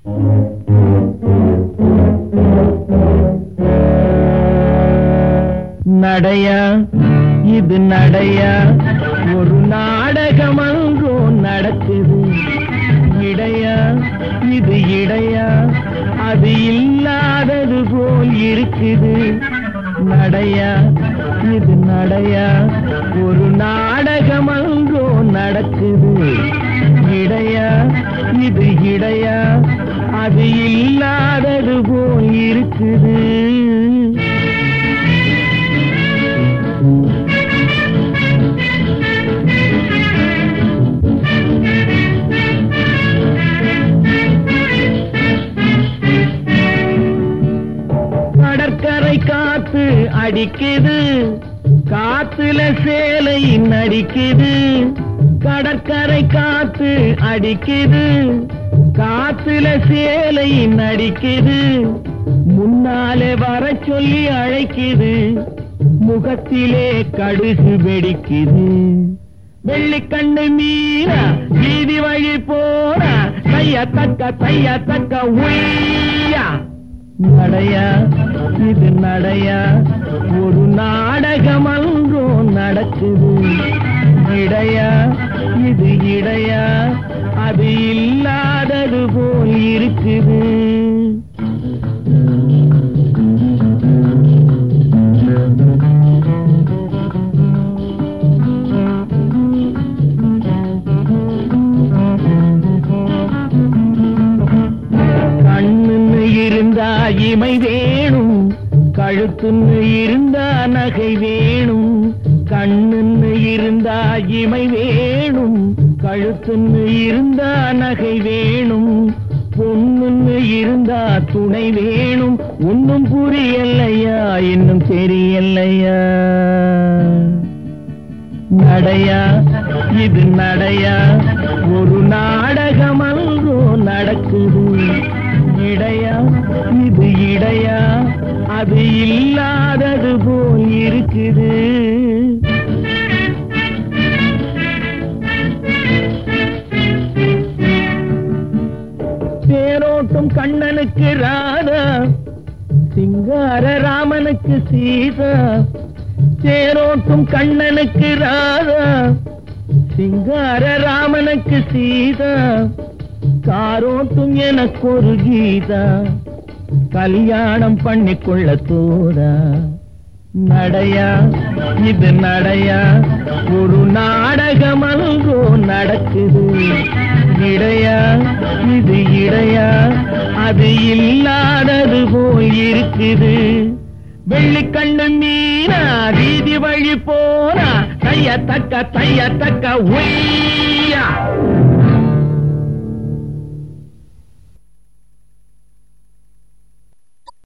நடையா இது நடையா ஒரு நாடகம் அங்கோ நடக்குது இடையா இது இடையா அது இல்லாதது போல் இருக்குது நடையா இது நடையா ஒரு நாடகம் அங்கோ நடக்குது இடையா இது இடையா அது இல்லாதது போல் இருக்குது கடற்கரை காத்து அடிக்குது காத்துல சேலை நடிக்குது கடற்கரை காத்து அடிக்குது காத்துல சேலை நடிக்குது முன்னாலே வர சொல்லி அழைக்குது முகத்திலே கடுகு வெடிக்குது வெள்ளிக்கண்ணு மீனா வீதி வழி போனா தைய தக்க தைய தக்க உய்யா நடையா இது நடையா ஒரு நாடகம் அங்கோ நடக்குது இடையா இது இடையா அது இல்லாதது போல் இருக்குது கண்ணுன்னு இருந்தா இமை வேணும் கழுத்துன்னு இருந்தா நகை வேணும் கண்ணுன்னு இருந்தா இமை வேணும் கழுத்துன்னு இருந்தா நகை வேணும் பொண்ணுன்னு இருந்தா துணை வேணும் ஒன்னும் புரியலையா இன்னும் தெரியலையா நடையா இது நடையா ஒரு நாடகம் அங்கோ நடக்குது இடையா இது இடையா அது இல்லாதது போல் இருக்குது தேரோட்டும் கண்ணனுக்கு ராதா சிங்கார ராமனுக்கு சீதா தேரோட்டும் கண்ணனுக்கு ராதா சிங்கார ராமனுக்கு சீதா காரோட்டும் எனக்கு ஒரு கீதா கல்யாணம் பண்ணிக்கொள்ள தோதா நடையா இது நடையா ஒரு நாடகம் அல்கோ நடக்குது இடையா இது இடையா அது இல்லாதது போல் இருக்குது வெள்ளிக்கண்ணு மீனா வீதி வழி போனா தைய தக்க தைய தக்க உய்யா